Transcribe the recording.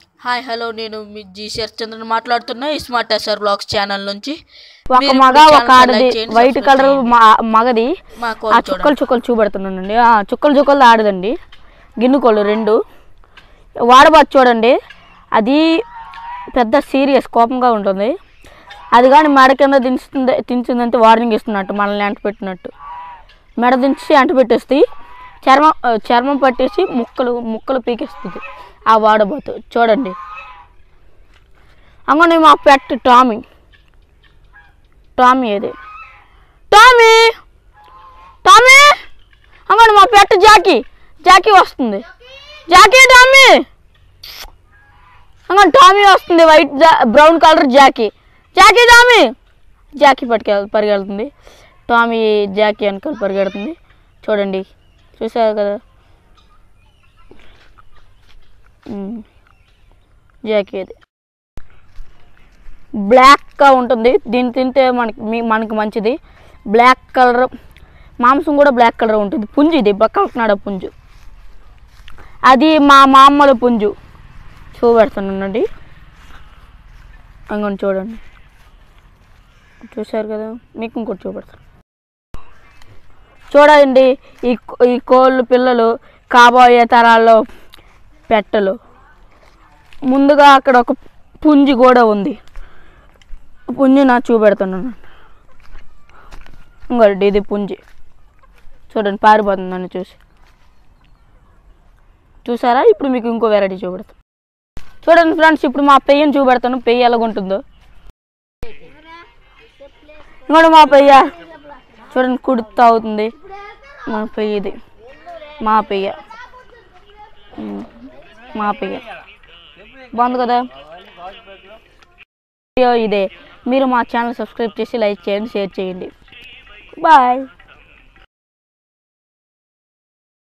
Hi hello నేను మీ G Chandran మాట్లాడుతున్నా ఈ స్మార్ట్ ఎస్ఆర్ బ్లాగ్స్ ఛానల్ నుంచి ఒక మీరు మగ ఇప్పుడు ఒక ఛానల్ ఆడది లైక్ చేయండి, వైట్ సబ్స్క్రైబ్ కలర్ చేయండి. మగది మా ఆ కోళ్ళు చుక్కలు చూడండి చుక్కలు చూపెడుతున్నానండి ఆ చుక్కలు చుక్కలు ఆడదండి గిన్నె కోళ్ళు రెండు వాడబాత్ చూడండి అది పెద్ద సీరియస్ కోపంగా ఉంటుంది అది కానీ మెడ కింద దించుతుంది దించిందంటే వార్నింగ్ ఇస్తున్నట్టు మనల్ని అంట పెట్టినట్టు మెడ దించి అంట పెట్టేస్తాయి చర్మం ఆ, చర్మం పట్టేసి ముక్కలు ముక్కలు పీకేస్తుంది ఆ వాడబాతు చూడండి అంగని మా పెట్ టామీ టామీ అది టామీ టామీ అంగడి మా పెట్ జాకీ జాకీ వస్తుంది జాకీ టామీ అంగడి టామీ వస్తుంది వైట్ జా brown colour Jackie Jackie Tommy Jackie పట్టుకెళ్ పరిగెడుతుంది టామీ జాకీ వెనకాల పరిగెడుతుంది చూడండి చూసారు కదా ఉమ్. జాకీ అది బ్లాక్గా ఉంటుంది దీన్ని తింటే మనకి మీ- మనకి మంచిది బ్లాక్ కలర్ మాంసం కూడా బ్లాక్ కలర్ ఉంటుంది పుంజు ఇది బక్కనాడ పుంజు అది మా మామల పుంజు చూపెడుతున్నానండి అంగని చూడండి చూశారు కదా మీకు ఇంకోటి చూపెడతాను చూడండి ఈ కో- ఈ కోళ్ళు పిల్లలు కాబోయే తరాల్లో పెట్టలు ముందుగా అక్కడ ఒక పుంజి కూడా ఉంది పుంజి నా చూపెడుతున్నాను ఇంకోటి ఇది పుంజి చూడండి పారిపోతుంది నన్ను చూసి చూసారా ఇప్పుడు మీకు ఇంకో వెరైటీ చూపెడతాను చూడండి ఫ్రెండ్స్ ఇప్పుడు మా పెయ్యని చూపెడతాను పెయ్యి ఎలాగుంటుందో ఇంకోటి మా పెయ్య చూడండి కుడుతా అవుతుంది మా పెయ్య ఇది మా పెయ్య ఉమ్, మా పెయ్య బాగుంది కదా వీడియో ఇదే మీరు మా ఛానల్ సబ్స్క్రైబ్ చేసి లైక్ చేయండి షేర్ చేయండి బాయ్